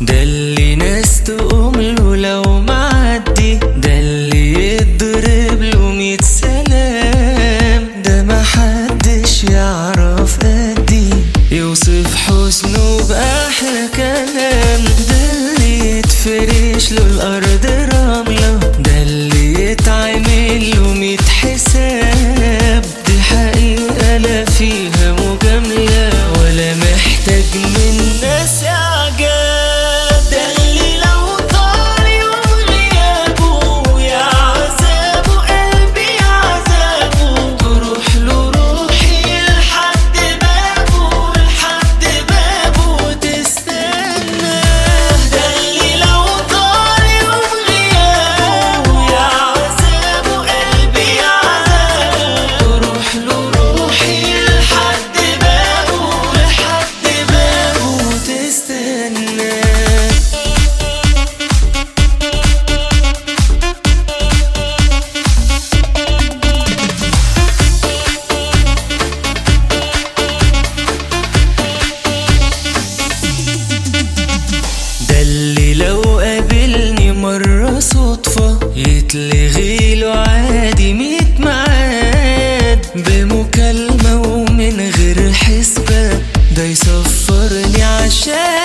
ده اللي ناس تقوم له لو معدي ده اللي يضرب له مية سلام ده محدش يعرف قدي يوصف حسنه بأحلى كلام ده اللي يتفرش له الأرض رملة ده اللي يتعمل له مية حساب دي حقيقة لا فيها مجاملة ولا محتاج من ناس إعجاب ده اللي لو طال يوم غيابه يا عذابه قلبي عذابه تروح له روحي لحد بابه لحد بابه تستنى ده اللي لو طال يوم غيابه يا عذابه قلبي عذابه تروح له روحي لحد بابه لحد بابه تستنى ده اللي لو قابلني مرة صدفة يتلغي له عادي ميت ميعاد بمكالمة ومن غير حسبة ده يسفرني عشان